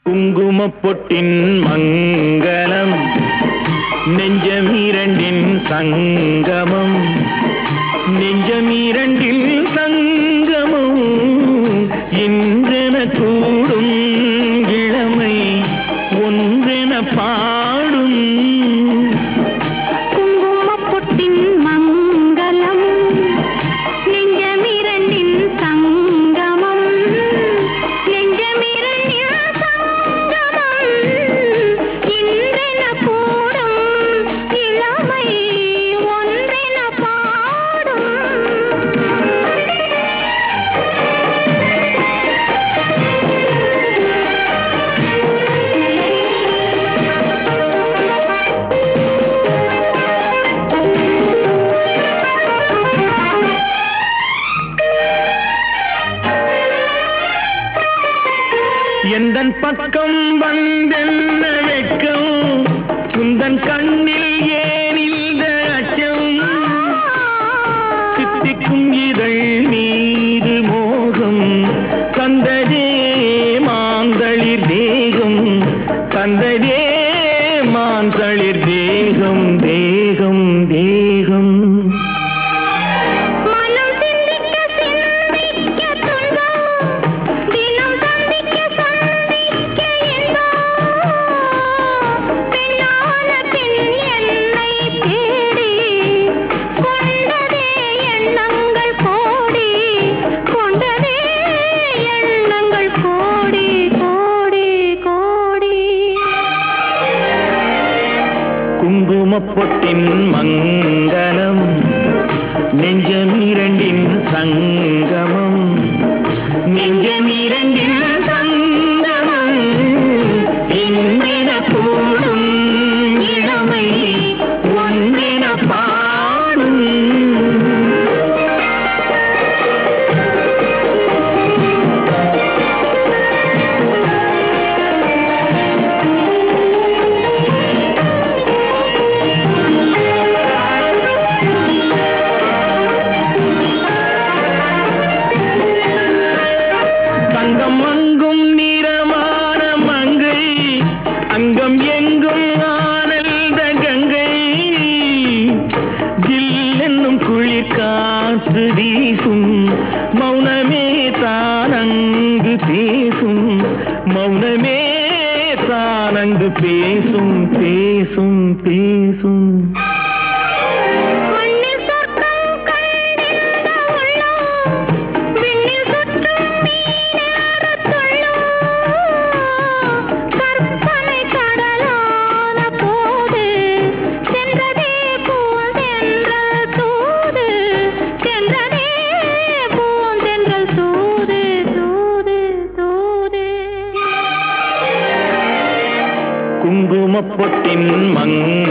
குங்குமப் பொட்டின் மங்களம் நெஞ்சம் இரண்டின் சங்கமம் நெஞ்சம் இரண்டில் சங்கமம் இன்றென கூடும் இளமை ஒன்றென பாடும் குங்குமப்பொட்டின் மங்களம் நெஞ்சமிரண்டின் சங்கமம் நெஞ்சமிரண்டின் சங்கமம் இன்றென கூடும் இளமை ஒன்றென பாடும் எந்தன் பக்கம் வந்தென்ன வெட்கம் உந்தன் கண்ணில் ஏன் இந்த அச்சம் சித்திக்கும் இதழ் மீது மோகம் தந்ததே மாந்தளிர் தேகம் தந்ததே மாந்தளிர் தேகம் தேகம் தேகம் மனம் சிந்திக்க சிந்திக்க துன்பம் தினம் சந்திக்க சந்திக்க இன்பம் பெண்ணான பெண் என்னை தேடி கொண்டதே எண்ணங்கள் கோடி கொண்டதே எண்ணங்கள் கோடி கோடி கோடி குங்குமப் பொட்டின் மங்களம் நெஞ்சம் இரண்டின் சங்கமம் நெஞ்சம் இரண்டின் சங்கமம் இன்றென கூடும் இளமை ஒன்றென பாடும் தங்கம் அங்கும் நிறமான மங்கை அங்கம் எங்கும் ஆனந்த கங்கை ஜில் என்னும் குளிர் காற்று வீசும் மௌனமே தானங்கு பேசும் மௌனமே தானங்கு பேசும் பேசும் பேசும் மண்ணில் சொர்க்கம் கண்டிருந்த உள்ளம் விண்ணில் சுற்றும் மீனேறத் துள்ளும் கற்பனை கடலான போது சென்றதே பூந்தென்றல் தூது சென்றதே பூந்தென்றல் தூது தூது தூது குங்குமப் பொட்டின் மங்களம்